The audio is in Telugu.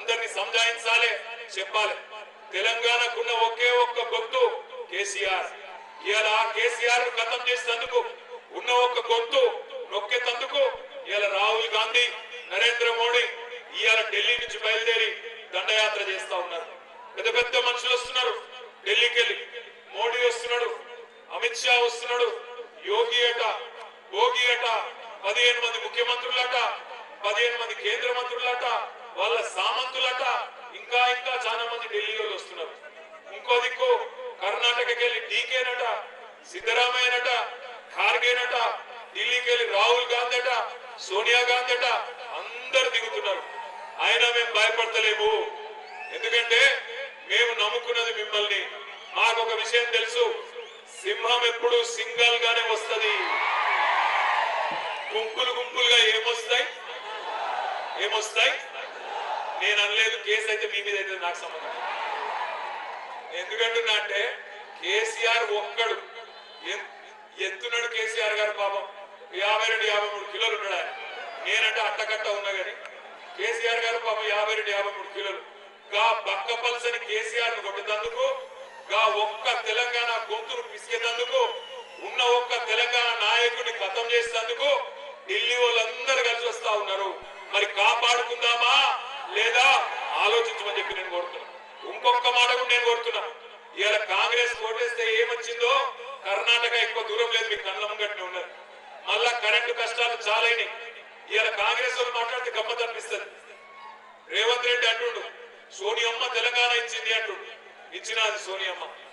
అందరినీ సంజాయించాలి చెప్పాలి తెలంగాణకున్న ఒకే ఒక్క గొంతు కేసీఆర్ ఇవాళ కేసీఆర్ ను గతం చేసేందుకు ఉన్న ఒక్క గొంతు నొక్కేతందుకు ఇవాళ రాహుల్ గాంధీ నరేంద్ర మోడీ ఇవాళ ఢిల్లీ నుంచి బయలుదేరి దండయాత్ర చేస్తా ఉన్నారు పెద్ద పెద్ద మనుషులు వస్తున్నారు ఢిల్లీకి వెళ్ళి మోడీ వస్తున్నాడు అమిత్ షా వస్తున్నాడు యోగి అట భోగి అట పదిహేను మంది ముఖ్యమంత్రులట పదిహేను మంది కేంద్ర మంత్రులట వాళ్ళ సామంతులట ఇంకా ఇంకా చాలా మంది ఢిల్లీ వాళ్ళు వస్తున్నారు ఇంకో దిక్కు కర్ణాటకకి వెళ్ళి డీకేనట సిద్ధరామయ్యనట ఖార్గేనట ఢిల్లీకి వెళ్ళి రాహుల్ గాంధీ అట సోనియా గాంధీ అట అందరు దిగుతున్నారు అయినా మేము భయపడతలేము ఎందుకంటే మేము నమ్ముకున్నది మిమ్మల్ని మాకు ఒక విషయం తెలుసు సింహం ఎప్పుడు సింగల్ గానే వస్తది గుంపులు గుంపులుగా ఏమొస్తాయి ఏమొస్తాయి నేను అనలేదు కేసు అయితే మీ మీద అయితే నాకు సంబంధం లేదు. ఎందుకంటున్నా అంటే కేసీఆర్ ఒక్కడు ఎన్- ఎత్తున్నాడు కేసీఆర్ గారు పాపం యాభై రెండు యాభై మూడు కిలోలు ఉన్నాడు ఆయన నేనంటే అట్టకట్ట ఉన్నా గాని కేసీఆర్ గారు పాపం యాభై రెండు యాభై మూడు కిలోలు గా బక్క పల్సని కేసీఆర్ ను కొట్టేందుకు గా ఒక్క తెలంగాణ గొంతును పిసికేందుకు ఉన్న ఒక్క తెలంగాణ నాయకుడిని ఖతం చేసేందుకు ఢిల్లీ వాళ్ళందరూ కలిసి వస్తా ఉన్నారు మరి కాపాడుకుందామా లేదా ఆలోచించమని చెప్పి నేను కోరుతున్నా ఇంకొక మాట కూడా నేను కోరుతున్నా ఇవాళ కాంగ్రెస్ ఓటేస్తే ఏమొచ్చిందో కర్ణాటక ఎక్కువ దూరం లేదు మీ కళ్ళ ముంగట్నే ఉన్నది మళ్ళా కరెంటు కష్టాలు చాలైనవి ఇవాళ కాంగ్రెస్ వాళ్ళు మాట్లాడితే గమ్మత్ అనిపిస్తుంది రేవంత్ రెడ్డి అంటుండు సోనియమ్మ తెలంగాణ ఇచ్చింది అంటుండు ఇచ్చినది సోనియమ్మ